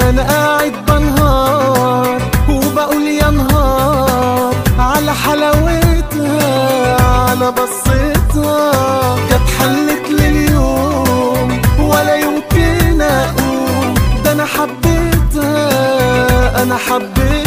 انا قاعد بنهار وبقول يا نهار على حلاوتها على بصتها كانت حلت لي اليوم ولا يمكن اقوم ده انا حبيتها انا حبيتها